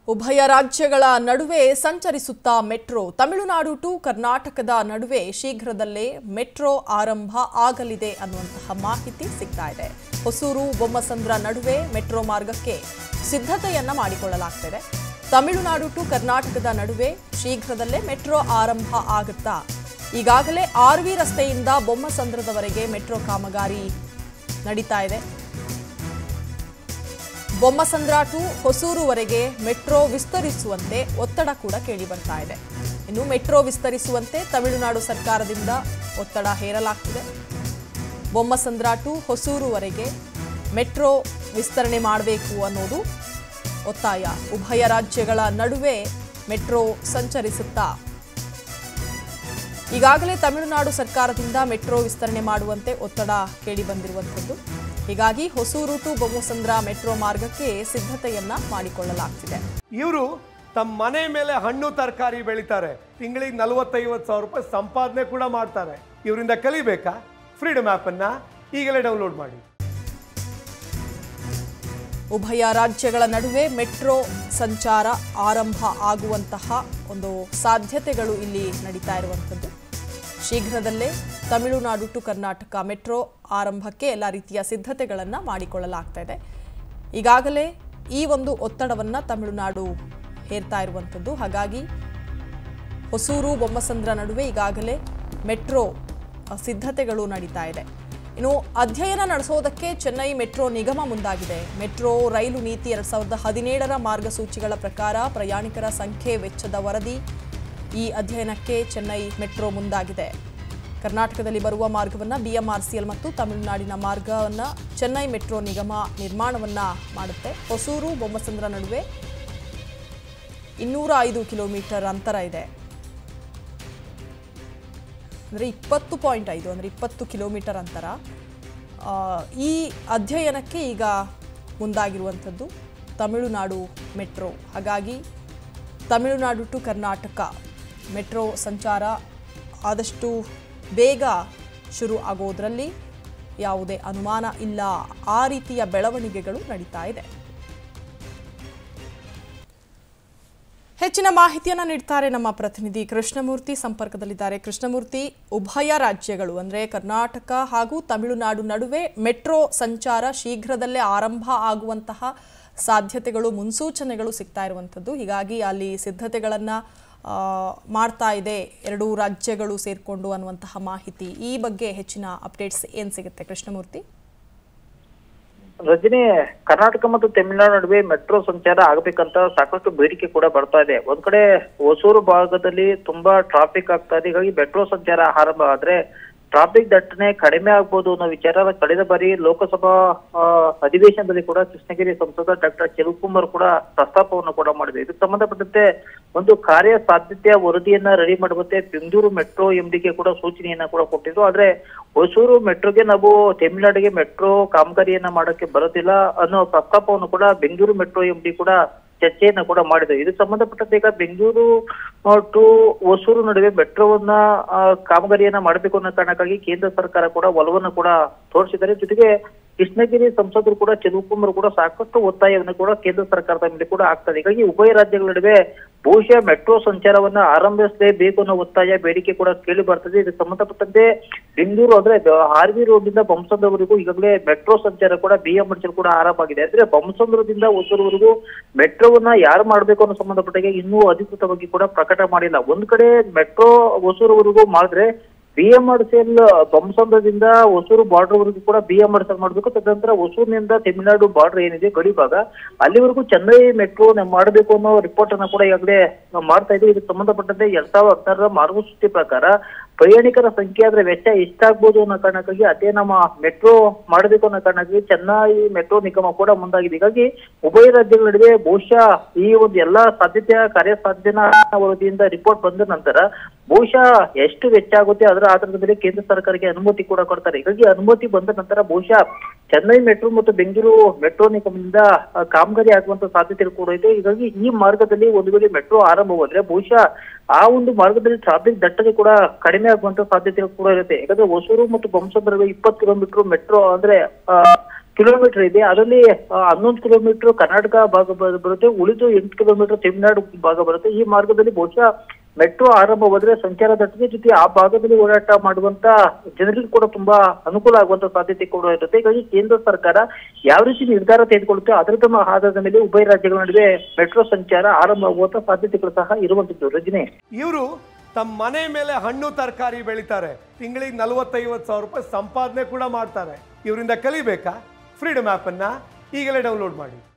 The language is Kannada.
ಉಭಯ ರಾಜ್ಯಗಳ ನಡುವೆ ಸಂಚರಿಸುತ್ತಾ ಮೆಟ್ರೋ ತಮಿಳುನಾಡು ಟು ಕರ್ನಾಟಕದ ನಡುವೆ ಶೀಘ್ರದಲ್ಲೇ ಮೆಟ್ರೋ ಆರಂಭ ಆಗಲಿದೆ ಅನ್ನುವಂತಹ ಮಾಹಿತಿ ಸಿಗ್ತಾ ಇದೆ ಹೊಸೂರು ಬೊಮ್ಮಸಂದ್ರ ನಡುವೆ ಮೆಟ್ರೋ ಮಾರ್ಗಕ್ಕೆ ಸಿದ್ಧತೆಯನ್ನ ಮಾಡಿಕೊಳ್ಳಲಾಗ್ತಿದೆ ತಮಿಳುನಾಡು ಟು ಕರ್ನಾಟಕದ ನಡುವೆ ಶೀಘ್ರದಲ್ಲೇ ಮೆಟ್ರೋ ಆರಂಭ ಆಗುತ್ತಾ ಈಗಾಗಲೇ ಆರ್ವಿ ರಸ್ತೆಯಿಂದ ಬೊಮ್ಮಸಂದ್ರದವರೆಗೆ ಮೆಟ್ರೋ ಕಾಮಗಾರಿ ನಡೀತಾ ಇದೆ ಬೊಮ್ಮಸಂದ್ರ ಟು ಹೊಸೂರುವರೆಗೆ ಮೆಟ್ರೋ ವಿಸ್ತರಿಸುವಂತೆ ಒತ್ತಡ ಕೂಡ ಕೇಳಿ ಬರ್ತಾ ಇದೆ ಇನ್ನು ಮೆಟ್ರೋ ವಿಸ್ತರಿಸುವಂತೆ ತಮಿಳುನಾಡು ಸರ್ಕಾರದಿಂದ ಒತ್ತಡ ಹೇರಲಾಗ್ತಿದೆ ಬೊಮ್ಮಸಂದ್ರ ಟು ಹೊಸೂರುವರೆಗೆ ಮೆಟ್ರೋ ವಿಸ್ತರಣೆ ಮಾಡಬೇಕು ಅನ್ನೋದು ಒತ್ತಾಯ ಉಭಯ ರಾಜ್ಯಗಳ ನಡುವೆ ಮೆಟ್ರೋ ಸಂಚರಿಸುತ್ತಾ ಈಗಾಗಲೇ ತಮಿಳುನಾಡು ಸರ್ಕಾರದಿಂದ ಮೆಟ್ರೋ ವಿಸ್ತರಣೆ ಮಾಡುವಂತೆ ಒತ್ತಡ ಕೇಳಿ ಬಂದಿರುವಂಥದ್ದು ಹೀಗಾಗಿ ಹೊಸೂರು ಟು ಬೊಮ್ಮಸಂದ್ರ ಮೆಟ್ರೋ ಮಾರ್ಗಕ್ಕೆ ಸಿದ್ಧತೆಯನ್ನ ಮಾಡಿಕೊಳ್ಳಲಾಗ್ತಿದೆ ಇವರು ತಮ್ಮ ಮನೆ ಮೇಲೆ ಹಣ್ಣು ತರಕಾರಿ ಬೆಳಿತಾರೆ ತಿಂಗಳಿಗೆ ನಲವತ್ತೈವತ್ತು ಸಾವಿರ ರೂಪಾಯಿ ಸಂಪಾದನೆ ಕೂಡ ಮಾಡ್ತಾರೆ ಇವರಿಂದ ಕಲಿಬೇಕಾ ಫ್ರೀಡಮ್ ಆ್ಯಪನ್ನು ಈಗಲೇ ಡೌನ್ಲೋಡ್ ಮಾಡಿ ಉಭಯ ರಾಜ್ಯಗಳ ನಡುವೆ ಮೆಟ್ರೋ ಸಂಚಾರ ಆರಂಭ ಆಗುವಂತಹ ಒಂದು ಸಾಧ್ಯತೆಗಳು ಇಲ್ಲಿ ನಡೀತಾ ಇರುವಂಥದ್ದು ಶೀಘ್ರದಲ್ಲೇ ತಮಿಳುನಾಡು ಟು ಕರ್ನಾಟಕ ಮೆಟ್ರೋ ಆರಂಭಕ್ಕೆ ಎಲ್ಲ ರೀತಿಯ ಸಿದ್ಧತೆಗಳನ್ನು ಮಾಡಿಕೊಳ್ಳಲಾಗ್ತಾ ಇದೆ ಈಗಾಗಲೇ ಈ ಒಂದು ಒತ್ತಡವನ್ನು ತಮಿಳುನಾಡು ಹೇರ್ತಾ ಇರುವಂಥದ್ದು ಹಾಗಾಗಿ ಹೊಸೂರು ಬೊಮ್ಮಸಂದ್ರ ನಡುವೆ ಈಗಾಗಲೇ ಮೆಟ್ರೋ ಅ, ಸಿದ್ಧತೆಗಳು ನಡೀತಾ ಇದೆ ಇನ್ನು ಅಧ್ಯಯನ ನಡೆಸೋದಕ್ಕೆ ಚೆನ್ನೈ ಮೆಟ್ರೋ ನಿಗಮ ಮುಂದಾಗಿದೆ ಮೆಟ್ರೋ ರೈಲು ನೀತಿ ಎರಡ್ ಸಾವಿರದ ಹದಿನೇಳರ ಮಾರ್ಗಸೂಚಿಗಳ ಪ್ರಕಾರ ಪ್ರಯಾಣಿಕರ ಸಂಖ್ಯೆ ವೆಚ್ಚದ ವರದಿ ಈ ಅಧ್ಯಯನಕ್ಕೆ ಚೆನ್ನೈ ಮೆಟ್ರೋ ಮುಂದಾಗಿದೆ ಕರ್ನಾಟಕದಲ್ಲಿ ಬರುವ ಮಾರ್ಗವನ್ನು ಬಿಎಂಆರ್ಸಿಎಲ್ ಮತ್ತು ತಮಿಳುನಾಡಿನ ಮಾರ್ಗವನ್ನು ಚೆನ್ನೈ ಮೆಟ್ರೋ ನಿಗಮ ನಿರ್ಮಾಣವನ್ನ ಮಾಡುತ್ತೆ ಹೊಸೂರು ಬೊಮ್ಮಸಂದ್ರ ನಡುವೆ ಇನ್ನೂರ ಐದು ಕಿಲೋಮೀಟರ್ ಅಂತರ ಇದೆ ಅಂದರೆ ಇಪ್ಪತ್ತು ಪಾಯಿಂಟ್ ಐದು ಅಂದರೆ ಇಪ್ಪತ್ತು ಕಿಲೋಮೀಟರ್ ಅಂತರ ಆ, ಈ ಅಧ್ಯಯನಕ್ಕೆ ಈಗ ಮುಂದಾಗಿರುವಂಥದ್ದು ತಮಿಳುನಾಡು ಮೆಟ್ರೋ ಹಾಗಾಗಿ ತಮಿಳುನಾಡು ಟು ಕರ್ನಾಟಕ ಮೆಟ್ರೋ ಸಂಚಾರ ಆದಷ್ಟು ಬೇಗ ಶುರು ಆಗೋದ್ರಲ್ಲಿ ಯಾವುದೇ ಅನುಮಾನ ಇಲ್ಲ ಆ ರೀತಿಯ ಬೆಳವಣಿಗೆಗಳು ನಡೀತಾ ಇದೆ ಹೆಚ್ಚಿನ ಮಾಹಿತಿಯನ್ನು ನೀಡ್ತಾರೆ ನಮ್ಮ ಪ್ರತಿನಿಧಿ ಕೃಷ್ಣಮೂರ್ತಿ ಸಂಪರ್ಕದಲ್ಲಿದ್ದಾರೆ ಕೃಷ್ಣಮೂರ್ತಿ ಉಭಯ ರಾಜ್ಯಗಳು ಅಂದರೆ ಕರ್ನಾಟಕ ಹಾಗೂ ತಮಿಳುನಾಡು ನಡುವೆ ಮೆಟ್ರೋ ಸಂಚಾರ ಶೀಘ್ರದಲ್ಲೇ ಆರಂಭ ಆಗುವಂತಹ ಸಾಧ್ಯತೆಗಳು ಮುನ್ಸೂಚನೆಗಳು ಸಿಗ್ತಾ ಇರುವಂಥದ್ದು ಹೀಗಾಗಿ ಅಲ್ಲಿ ಸಿದ್ಧತೆಗಳನ್ನು ಮಾಡ್ತಾ ಇದೆ ಎರಡೂ ರಾಜ್ಯಗಳು ಸೇರಿಕೊಂಡು ಅನ್ನುವಂತಹ ಮಾಹಿತಿ ಈ ಬಗ್ಗೆ ಹೆಚ್ಚಿನ ಅಪ್ಡೇಟ್ಸ್ ಏನು ಸಿಗುತ್ತೆ ಕೃಷ್ಣಮೂರ್ತಿ ರಜನಿ ಕರ್ನಾಟಕ ಮತ್ತು ತಮಿಳುನಾಡು ನಡುವೆ ಮೆಟ್ರೋ ಸಂಚಾರ ಆಗಬೇಕಂತ ಸಾಕಷ್ಟು ಬೇಡಿಕೆ ಕೂಡ ಬರ್ತಾ ಇದೆ ಒಂದ್ ಕಡೆ ಹೊಸೂರು ಭಾಗದಲ್ಲಿ ತುಂಬಾ ಟ್ರಾಫಿಕ್ ಆಗ್ತಾ ಇದೆ ಹೀಗಾಗಿ ಮೆಟ್ರೋ ಸಂಚಾರ ಆರಂಭ ಆದ್ರೆ ಟ್ರಾಫಿಕ್ ದಟ್ಟಣೆ ಕಡಿಮೆ ಆಗ್ಬೋದು ಅನ್ನೋ ವಿಚಾರ ಕಳೆದ ಬಾರಿ ಲೋಕಸಭಾ ಆ, ಅಧಿವೇಶನದಲ್ಲಿ ಕೂಡ ಕೃಷ್ಣಗಿರಿ ಸಂಸದ ಡಾಕ್ಟರ್ ಶಿವಕುಮಾರ್ ಕೂಡ ಪ್ರಸ್ತಾಪವನ್ನು ಕೂಡ ಮಾಡಿದೆ ಇದಕ್ಕೆ ಸಂಬಂಧಪಟ್ಟಂತೆ ಒಂದು ಕಾರ್ಯ ಸಾಧ್ಯತೆಯ ವರದಿಯನ್ನ ರೆಡಿ ಮಾಡುವಂತೆ ಬೆಂಗಳೂರು ಮೆಟ್ರೋ ಎಂಡಿಗೆ ಕೂಡ ಸೂಚನೆಯನ್ನ ಕೂಡ ಕೊಟ್ಟಿದ್ರು ಆದ್ರೆ ಹೊಸೂರು ಮೆಟ್ರೋಗೆ ನಾವು ತಮಿಳುನಾಡಿಗೆ ಮೆಟ್ರೋ ಕಾಮಗಾರಿಯನ್ನ ಮಾಡಕ್ಕೆ ಬರೋದಿಲ್ಲ ಅನ್ನೋ ಪ್ರಸ್ತಾಪವನ್ನು ಕೂಡ ಬೆಂಗಳೂರು ಮೆಟ್ರೋ ಎಂಡಿ ಕೂಡ ಚರ್ಚೆಯನ್ನ ಕೂಡ ಮಾಡಿದೆ ಇದಕ್ಕೆ ಸಂಬಂಧಪಟ್ಟಂತೆ ಈಗ ಬೆಂಗಳೂರು ಟು ಹೊಸೂರು ನಡುವೆ ಮೆಟ್ರೋವನ್ನ ಆ, ಕಾಮಗಾರಿಯನ್ನ ಮಾಡಬೇಕು ಅನ್ನೋ ಕಾರಣಕ್ಕಾಗಿ ಕೇಂದ್ರ ಸರ್ಕಾರ ಕೂಡ ಒಲವನ್ನು ಕೂಡ ತೋರಿಸಿದ್ದಾರೆ ಜೊತೆಗೆ ಕೃಷ್ಣಗಿರಿ ಸಂಸದರು ಕೂಡ ಚೆಲುವಕುಮಾರ್ ಕೂಡ ಸಾಕಷ್ಟು ಒತ್ತಾಯವನ್ನು ಕೂಡ ಕೇಂದ್ರ ಸರ್ಕಾರದ ಮೇಲೆ ಕೂಡ ಆಗ್ತದೆ ಹೀಗಾಗಿ ಉಭಯ ರಾಜ್ಯಗಳ ನಡುವೆ ಬಹುಶಃ ಮೆಟ್ರೋ ಸಂಚಾರವನ್ನ ಆರಂಭಿಸಲೇಬೇಕು ಅನ್ನೋ ಒತ್ತಾಯ ಬೇಡಿಕೆ ಕೂಡ ಕೇಳಿ ಬರ್ತದೆ ಇದಕ್ಕೆ ಸಂಬಂಧಪಟ್ಟಂತೆ ಬೆಂಗಳೂರು ಅಂದ್ರೆ ಆರ್ ವಿ ರೋಡ್ ಇಂದ ಬಂಸಂದ್ರವರೆಗೂ ಈಗಾಗಲೇ ಮೆಟ್ರೋ ಸಂಚಾರ ಕೂಡ ಬಿಎಂಆರ್ಸಿಎಲ್ ಕೂಡ ಆರಂಭ ಆಗಿದೆ ಅಂದ್ರೆ ಬಂಸಂದ್ರದಿಂದ ಹೊಸೂರುವರೆಗೂ ಮೆಟ್ರೋವನ್ನ ಯಾರು ಮಾಡ್ಬೇಕು ಅನ್ನೋ ಸಂಬಂಧಪಟ್ಟಾಗ ಇನ್ನೂ ಅಧಿಕೃತವಾಗಿ ಕೂಡ ಪ್ರಕಟ ಮಾಡಿಲ್ಲ ಒಂದ್ ಕಡೆ ಮೆಟ್ರೋ ಹೊಸೂರುವರೆಗೂ ಮಾಡಿದ್ರೆ ಬಿಎಂಆರ್ಸಿಎಲ್ ಬಂಸಂದ್ರದಿಂದ ಹೊಸೂರು ಬಾರ್ಡರ್ ವರೆಗೂ ಕೂಡ ಬಿಎಂಆರ್ಸಿಎಲ್ ಮಾಡಬೇಕು ತದನಂತರ ಹೊಸೂರಿನಿಂದ ತಮಿಳುನಾಡು ಬಾರ್ಡರ್ ಏನಿದೆ ಗಡಿ ಭಾಗ ಅಲ್ಲಿವರೆಗೂ ಚೆನ್ನೈ ಮೆಟ್ರೋ ಮಾಡಬೇಕು ಅನ್ನೋ ರಿಪೋರ್ಟ್ ಅನ್ನ ಕೂಡ ಈಗಾಗಲೇ ಮಾಡ್ತಾ ಇದ್ದೀವಿ ಇದಕ್ಕೆ ಸಂಬಂಧಪಟ್ಟಂತೆ ಎರಡ್ ಸಾವಿರದ ಹದಿನಾರರ ಮಾರ್ಗಸೂಚಿ ಪ್ರಕಾರ ಪ್ರಯಾಣಿಕರ ಸಂಖ್ಯೆ ಆದ್ರೆ ವೆಚ್ಚ ಎಷ್ಟಾಗ್ಬೋದು ಅನ್ನೋ ಕಾರಣಕ್ಕಾಗಿ ಅದೇ ನಮ್ಮ ಮೆಟ್ರೋ ಮಾಡಬೇಕು ಅನ್ನೋ ಕಾರಣಕ್ಕಾಗಿ ಚೆನ್ನೈ ಮೆಟ್ರೋ ನಿಗಮ ಕೂಡ ಮುಂದಾಗಿದೆ ಹೀಗಾಗಿ ಉಭಯ ರಾಜ್ಯಗಳ ನಡುವೆ ಬಹುಶಃ ಈ ಒಂದು ಎಲ್ಲಾ ಸಾಧ್ಯತೆಯ ಕಾರ್ಯಸಾಧ್ಯನಾ ವರದಿಯಿಂದ ರಿಪೋರ್ಟ್ ಬಂದ ನಂತರ ಬಹುಶಃ ಎಷ್ಟು ವೆಚ್ಚ ಆಗುತ್ತೆ ಅದರ ಆಧಾರದ ಮೇಲೆ ಕೇಂದ್ರ ಸರ್ಕಾರಕ್ಕೆ ಅನುಮತಿ ಕೂಡ ಕೊಡ್ತಾರೆ ಹೀಗಾಗಿ ಅನುಮತಿ ಬಂದ ನಂತರ ಬಹುಶಃ ಚೆನ್ನೈ ಮೆಟ್ರೋ ಮತ್ತು ಬೆಂಗಳೂರು ಮೆಟ್ರೋ ನಿಗಮದಿಂದ ಆ, ಕಾಮಗಾರಿ ಆಗುವಂತ ಸಾಧ್ಯತೆಗಳು ಕೂಡ ಇದೆ ಹೀಗಾಗಿ ಈ ಮಾರ್ಗದಲ್ಲಿ ಒಂದು ವೇಳೆ ಮೆಟ್ರೋ ಆರಂಭವಾದ್ರೆ ಬಹುಶಃ ಆ ಒಂದು ಮಾರ್ಗದಲ್ಲಿ ಟ್ರಾಫಿಕ್ ದಟ್ಟಣೆ ಕೂಡ ಕಡಿಮೆ ಆಗುವಂತ ಸಾಧ್ಯತೆಗಳು ಕೂಡ ಇರುತ್ತೆ ಯಾಕಂದ್ರೆ ಹೊಸೂರು ಮತ್ತು ಬೊಮ್ಮಸಂದ್ರ ಇಪ್ಪತ್ತು ಕಿಲೋಮೀಟರ್ ಮೆಟ್ರೋ ಅಂದ್ರೆ ಆ, ಕಿಲೋಮೀಟರ್ ಇದೆ ಅದರಲ್ಲಿ ಆ, ಹನ್ನೊಂದು ಕಿಲೋಮೀಟರ್ ಕರ್ನಾಟಕ ಭಾಗ ಬ- ಬರುತ್ತೆ ಉಳಿದು ಎಂಟು ಕಿಲೋಮೀಟರ್ ತಮಿಳುನಾಡು ಭಾಗ ಬರುತ್ತೆ ಈ ಮಾರ್ಗದಲ್ಲಿ ಬಹುಶಃ ಮೆಟ್ರೋ ಆರಂಭವಾದ್ರೆ ಸಂಚಾರ ದಟ್ಟಣೆ ಜೊತೆ ಆ ಭಾಗದಲ್ಲಿ ಓಡಾಟ ಮಾಡುವಂತ ಜನರಿಗೂ ಕೂಡ ತುಂಬಾ ಅನುಕೂಲ ಆಗುವಂತ ಸಾಧ್ಯತೆ ಕೂಡ ಇರುತ್ತೆ ಹೀಗಾಗಿ ಕೇಂದ್ರ ಸರ್ಕಾರ ಯಾವ ರೀತಿ ನಿರ್ಧಾರ ತೆಗೆದುಕೊಳ್ಳುತ್ತೆ ಅದರ ಆಧಾರದ ಮೇಲೆ ಉಭಯ ರಾಜ್ಯಗಳ ನಡುವೆ ಮೆಟ್ರೋ ಸಂಚಾರ ಆರಂಭವಾಗುವಂತ ಸಾಧ್ಯತೆಗಳು ಸಹ ಇರುವಂತದ್ದು ರಜನಿ ಇವರು ತಮ್ಮ ಮನೆ ಮೇಲೆ ಹಣ್ಣು ತರಕಾರಿ ಬೆಳಿತಾರೆ ತಿಂಗಳಿಗೆ ನಲವತ್ತೈವತ್ತು ಸಾವಿರ ರೂಪಾಯಿ ಸಂಪಾದನೆ ಕೂಡ ಮಾಡ್ತಾರೆ ಇವರಿಂದ ಕಲಿಬೇಕಾ ಫ್ರೀಡಮ್ ಆ್ಯಪನ್ನು ಈಗಲೇ ಡೌನ್ಲೋಡ್ ಮಾಡಿ